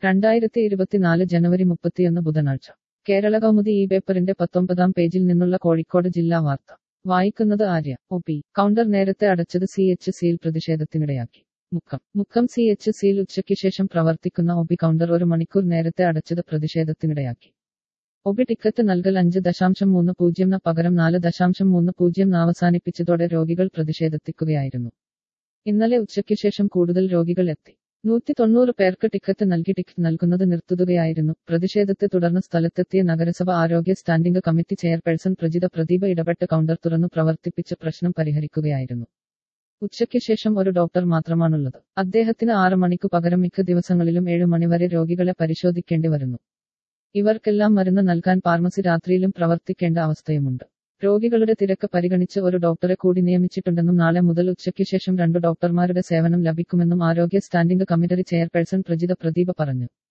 രണ്ടായിരത്തി ഇരുപത്തിനാല് ജനുവരി മുപ്പത്തിയൊന്ന് ബുധനാഴ്ച കേരള കൗമുദി ഈ പേപ്പറിന്റെ പത്തൊമ്പതാം പേജിൽ നിന്നുള്ള കോഴിക്കോട് ജില്ലാ വാർത്ത വായിക്കുന്നത് ആര്യ ഒ പി കൗണ്ടർ നേരത്തെ അടച്ചത് സി എച്ച് സിയിൽ പ്രതിഷേധത്തിനിടയാക്കി മുക്കം മുക്കം സി എച്ച് സിയിൽ ഉച്ചയ്ക്ക് ശേഷം പ്രവർത്തിക്കുന്ന ഒബി കൗണ്ടർ ഒരു മണിക്കൂർ നേരത്തെ അടച്ചത് പ്രതിഷേധത്തിനിടയാക്കി ഒബി ടിക്കറ്റ് നൽകൽ അഞ്ച് ദശാംശം മൂന്ന് പൂജ്യംന് പകരം നാല് ദശാംശം മൂന്ന് പൂജ്യം അവസാനിപ്പിച്ചതോടെ രോഗികൾ പ്രതിഷേധത്തിക്കുകയായിരുന്നു ഇന്നലെ ഉച്ചയ്ക്ക് ശേഷം കൂടുതൽ രോഗികൾ എത്തി നൂറ്റി തൊണ്ണൂറ് പേർക്ക് ടിക്കറ്റ് നൽകി ടിക്കറ്റ് നൽകുന്നത് നിർത്തുകയായിരുന്നു പ്രതിഷേധത്തെ തുടർന്ന് സ്ഥലത്തെത്തിയ നഗരസഭ ആരോഗ്യ standing committee chairperson Prajitha Pradeepa ഇടപെട്ട് കൗണ്ടർ തുറന്നു പ്രവർത്തിപ്പിച്ച് പ്രശ്നം പരിഹരിക്കുകയായിരുന്നു ഉച്ചയ്ക്ക് ശേഷം ഒരു ഡോക്ടർ മാത്രമാണുള്ളത് അദ്ദേഹത്തിന് ആറ് മണിക്കു പകരം മിക്ക ദിവസങ്ങളിലും ഏഴു മണിവരെ രോഗികളെ പരിശോധിക്കേണ്ടി വരുന്നു ഇവർക്കെല്ലാം മരുന്ന് നൽകാൻ ഫാർമസി രാത്രിയിലും പ്രവർത്തിക്കേണ്ട അവസ്ഥയുമുണ്ട് രോഗികളുടെ തിരക്ക് പരിഗണിച്ച് ഒരു ഡോക്ടറെ കൂടി നിയമിച്ചിട്ടുണ്ടെന്നും നാളെ മുതൽ ഉച്ചയ്ക്ക് ശേഷം രണ്ടു ഡോക്ടർമാരുടെ സേവനം ലഭിക്കുമെന്നും ആരോഗ്യ standing committee chairperson Prajitha Pradeepa പറഞ്ഞു